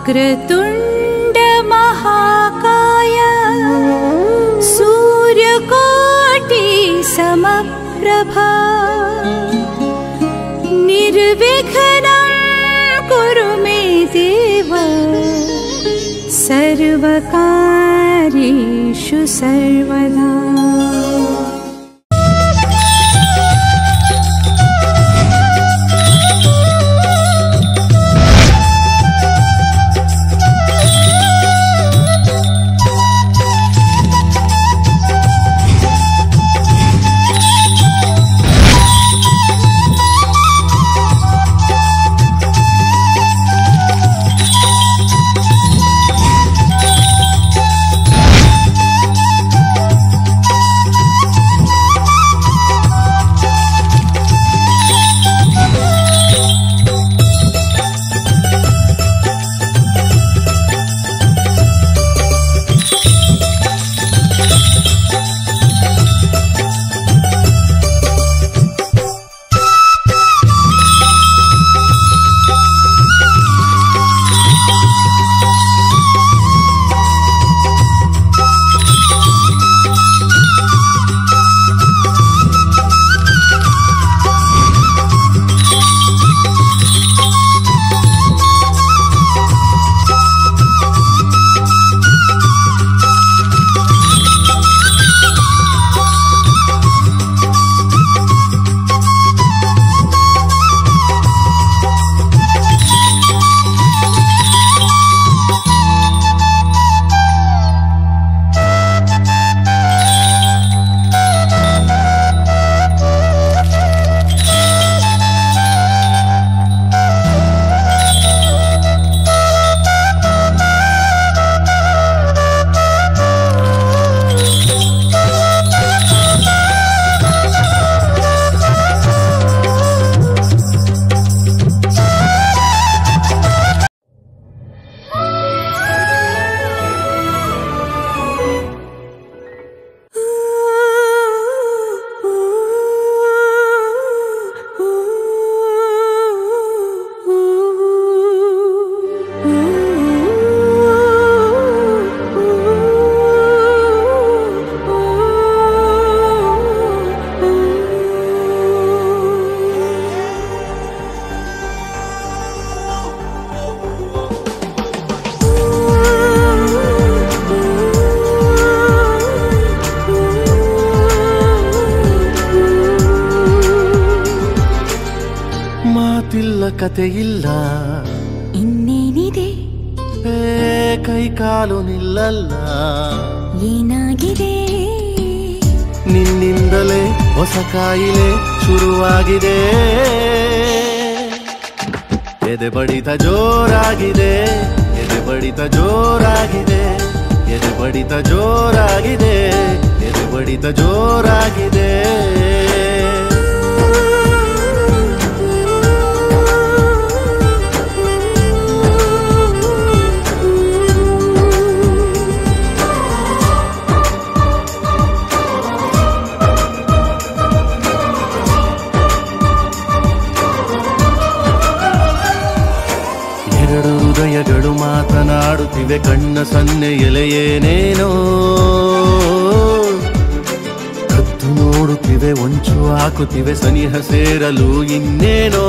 वक्रतुण्ड महाकाय सूर्यकोटि समप्रभा निर्विघ्नं कुरु मे देव सर्वकार्येषु सर्वदा ಮಾತಿಲ್ಲ ಕತೆ ಇಲ್ಲ ಇನ್ನೇನಿದೆ ಏ ಕೈ ಕಾಲು ನಿಲ್ಲಲ್ಲ ಏನಾಗಿದೆ ನಿನ್ನಿಂದಲೇ ಹೊಸ ಕಾಯಿಲೆ ಶುರುವಾಗಿದೆ ಎದೆ ಬಡಿತ ಜೋರಾಗಿದೆ ಎದೆ ಬಡಿತ ಜೋರಾಗಿದೆ ಎದೆ ಬಡಿತ ಜೋರಾಗಿದೆ ಎದೆ ಬಡಿತ ಜೋರಾಗಿದೆ ಎರಡು ಹೃದಯಗಳು ಮಾತನಾಡುತ್ತಿವೆ ಕಣ್ಣ ಸನ್ನೆ ಎಲೆಯೇನೇನೋ ಕದ್ದು ನೋಡುತ್ತಿವೆ ಒಂಚು ಹಾಕುತ್ತಿವೆ ಸನಿಹ ಸೇರಲು ಇನ್ನೇನೋ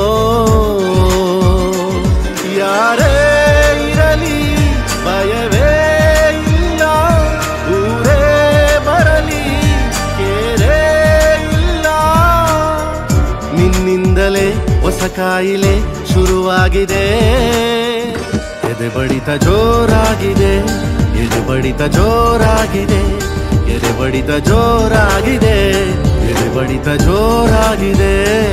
ಯಾರೇ ಇರಲಿ ಭಯವೇ ಇಲ್ಲ ಊರೇ ಬರಲಿ ಕೇರೇ ಇಲ್ಲ ನಿನ್ನಿಂದಲೇ ಹೊಸ ಕಾಯಿಲೆ ಶುರುವಾಗಿದೆ ಎದೆ ಬಡಿತ ಜೋರಾಗಿದೆ ಎದೆ ಬಡಿತ ಜೋರಾಗಿದೆ ಎದೆ ಬಡಿತ ಜೋರಾಗಿದೆ ಎದೆ ಬಡಿತ ಜೋರಾಗಿದೆ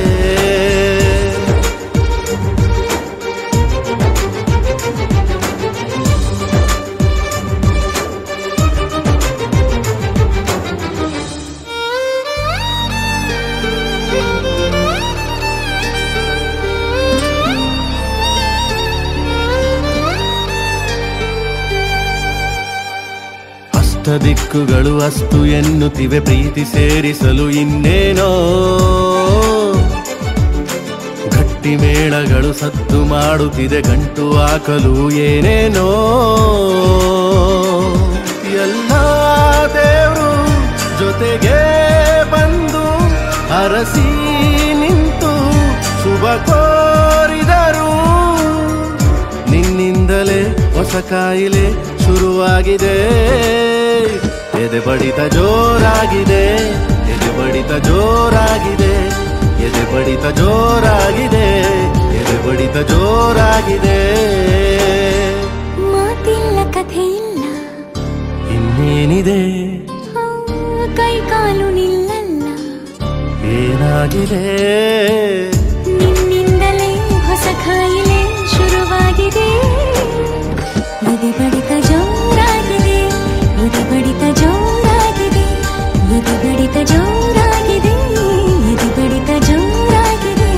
ಅಷ್ಟ ದಿಕ್ಕುಗಳು ಅಸ್ತು ಎನ್ನುತ್ತಿವೆ ಪ್ರೀತಿ ಸೇರಿಸಲು ಇನ್ನೇನೋ ಗಂಟಿ ಮೇಳಗಳು ಸದ್ದು ಮಾಡುತ್ತಿದೆ ಗಂಟು ಹಾಕಲು ಏನೇನೋ ಎಲ್ಲ ದೇವರು ಜೊತೆಗೆ ಬಂದು ಅರಸಿ ನಿಂತು ಶುಭ ಕೋರಿದರು ನಿನ್ನಿಂದಲೇ ಹೊಸ ಕಾಯಿಲೆ ಶುರುವಾಗಿದೆ ಎದೆ ಬಡಿತ ಜೋರಾಗಿದೆ ಎದೆ ಬಡಿತ ಜೋರಾಗಿದೆ ಎದೆ ಬಡಿತ ಜೋರಾಗಿದೆ ಎದೆ ಬಡಿತ ಜೋರಾಗಿದೆ ಮಾತಿಲ್ಲ ಕಥೆ ಇಲ್ಲ ಇನ್ನೇನಿದೆ ಆ, ಕೈ ಕಾಲು ನಿಲ್ಲಲ್ಲ ಏನಾಗಿದೆ ನಿನ್ನಿಂದಲೇ ಹೊಸ ಕಾಯಿಲೆ ಶುರುವಾಗಿದೆ ಎದೆ ಬಡಿತ ಜೋರಾಗಿದೆ ಎದೆ ಬಡಿತ ಜೋರಾಗಿದೆ ಎದೆ ಬಡಿತ ಜೋರಾಗಿದೆ ಎದೆ ಬಡಿತ ಜೋರಾಗಿದೆ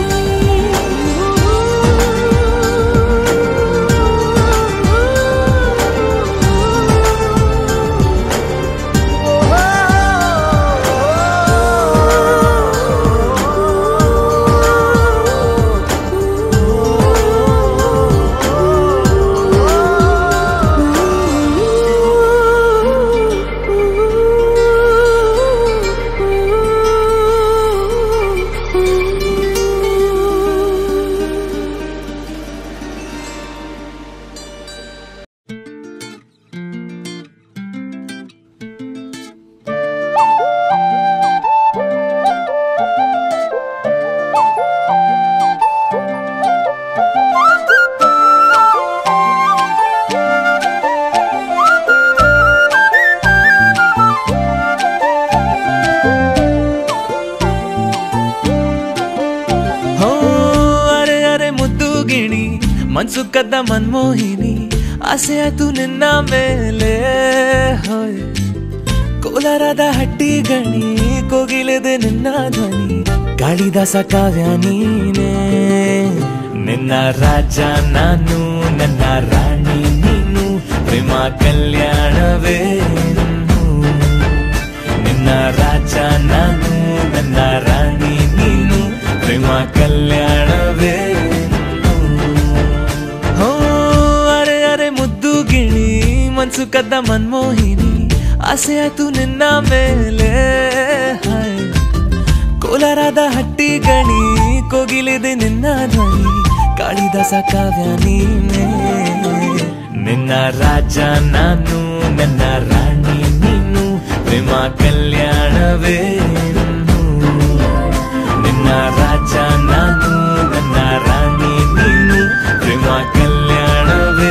ಹೋ ಅರೆ ಅರೆ ಮುದ್ದು ಗಿಣಿ ಮನ್ಸು ಕದ್ದ ಮನ್ಮೋಹಿನಿ ಆಸೆ ಆಯ್ತು ನಿನ್ನ ಮೇಲೆ ಹೋಯ್ ಕೋಲಾರದ ಹಟ್ಟಿ ಗಣಿ ಕೋಗಿಲೆದೆ ನಿನ್ನ ಧ್ವನಿ ಗಾಳಿದಾಸ ಕಾವ್ಯ ನೀನೇ ನಿನ್ನ ರಾಜ ನಾನು ನನ್ನ ರಾಣಿ ನೀನು ಪ್ರೇಮ ಕಲ್ಯಾಣವೇ ನಿನ್ನ ರಾಜ ನಾನು ನನ್ನ ರಾಣಿ ನೀನು ಪ್ರೇಮ ಕಲ್ಯಾಣವೇ ಹೋ ಅರೆ ಅರೆ ಮುದ್ದು ಗಿಣಿ ಮನ್ಸು ಕದ್ದ ಮನ್ಮೋಹಿನಿ ಆಸೆ ಆಯ್ತು ನಿನ್ನ ಮೇಲೆ ಹಾಯ್ ಕೋಲಾರದ ಹಟ್ಟಿ ಗಣಿ ಕೋಗಿಲಿದೆ ನಿನ್ನ ಧ್ವನಿ ಕಾಳಿದಾಸ ಕಾವ್ಯ ನೀನೇ ನಿನ್ನ ರಾಜ ನಾನು ನನ್ನ ರಾಣಿ ನೀನು ಪ್ರೇಮ ಕಲ್ಯಾಣವೇ ನಿನ್ನ ರಾಜ ನಾನು ನನ್ನ ರಾಣಿ ನೀನು ಪ್ರೇಮ ಕಲ್ಯಾಣವೇ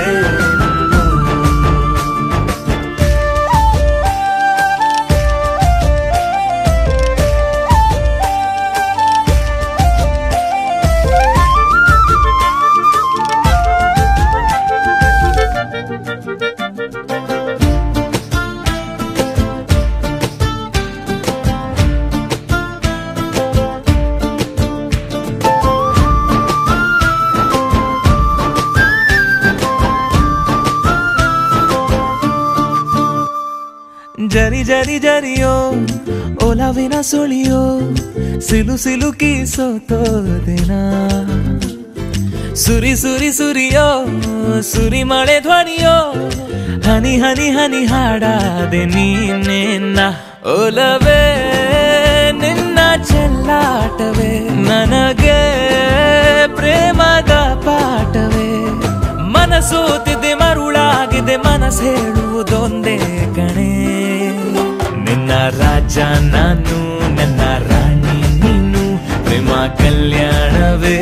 ಜರಿ ಜರಿ ಜರಿಯೋ ಒಲವಿನ ಸುಳಿಯೋ ಸಿಲು ಸಿಲುಕಿ ಸೋತೋದಿನ ಸುರಿ ಸುರಿ ಸುರಿಯೋ ಸುರಿ ಮಳೆ ಧ್ವನಿಯೋ ಹನಿ ಹನಿ ಹನಿ ಹಾಡಾದೆ ನೀನೆನ್ನ ಒಲವೇ ನಿನ್ನ ಚೆಲ್ಲಾಟವೇ ನನಗೆ ಪ್ರೇಮದ ಪಾಠವೇ ಮನಸೋತಿದೆ ಮರುಳಾಗಿದೆ ಮನಸ್ಸು ಹೇಳುವುದೊಂದೇ ಕಣೆ ನಿನ್ನ ರಾಜ ನಾನು ನನ್ನ ರಾಣಿ ನೀನು ಪ್ರೇಮ ಕಲ್ಯಾಣವೇ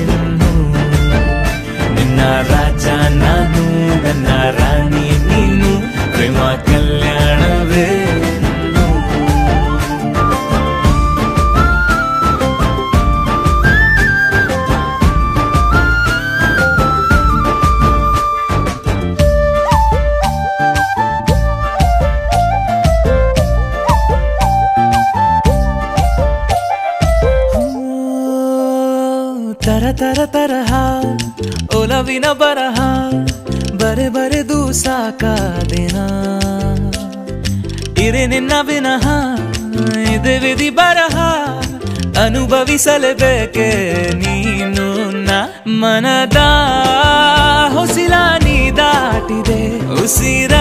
ನಿನ್ನ ರಾಜ ನಾನು ನನ್ನ ರಾಣಿ ನೀನು ಪ್ರೇಮ ಕಲ್ಯಾಣವೇ ತರ ತರ ತರಹ ಒಲವಿನ ಬರಹ ಬರೆ ಬರೆದು ಸಾಕಾದೆನ ಇರೆ ನಿನ್ನ ವಿನಃ ಇದೆ ವಿಧಿ ಬರಹ ಅನುಭವಿಸಲೇಬೇಕೆ ನೀನು ನ ಮನದ ಹೊಸಿಲ ನೀ ದಾಟಿದೆ ಉಸಿರ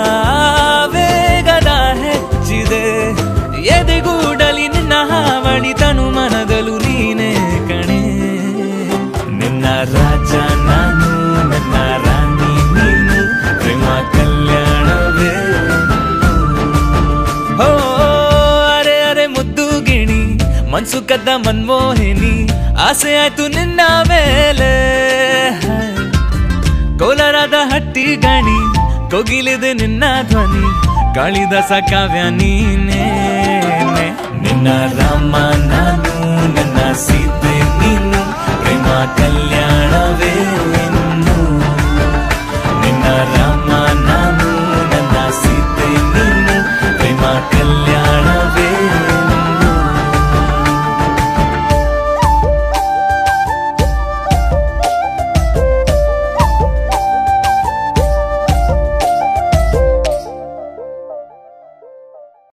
ವೇಗದ ಹೆಚ್ಚಿದೆ ಎದೆಗೂಡಲಿ ನಿನ್ನ ಹಾವಳಿ ತನು ಮನದಲು ನೀನೇ ಕಣೆ ನಿನ್ನ ರಾಜ ನಾನು ನನ್ನ ರಾಣಿ ನೀನು ಪ್ರೇಮ ಕಲ್ಯಾಣವೇ ಹೋ ಅರೆ ಅರೆ ಮುದ್ದು ಗಿಣಿ ಮನ್ಸು ಕದ್ದ ಮನ್ಮೋಹಿನಿ ಆಸೆ ಆಯ್ತು ನಿನ್ನ ಮೇಲೆ ಕೋಲಾರದ ಹಟ್ಟಿ ಗಣಿ ಕೋಗಿಲಿದೆ ನಿನ್ನ ಧ್ವನಿ ಕಾಳಿದಾಸ ಕಾವ್ಯ ನೀನೇ ನಿನ್ನ ರಾಮ ನಾನು ನನ್ನ ಸೀತೆ ನೀನು